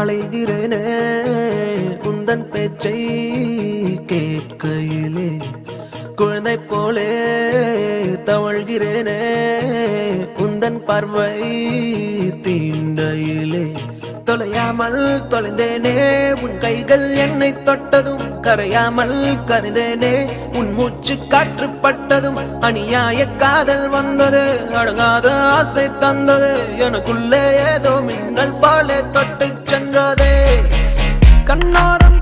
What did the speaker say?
அலைகிறேனே உந்தன் பேச்சை கேட்கையிலே குழந்தை போலே தவழ்கிறேனே உந்தன் பார்வை தீண்டையிலே தொலையாமல் தொலைந்தேனே உன் கைகள் என்னை தொட்டதும் கரையாமல் கருந்தேனே உன் மூச்சு காற்று பட்டதும் அநியாய காதல் வந்தது அடங்காத ஆசை தந்தது எனக்குள்ளே ஏதோ மின்னல் பாலே தொட்டு சென்றதே கண்ணோரம்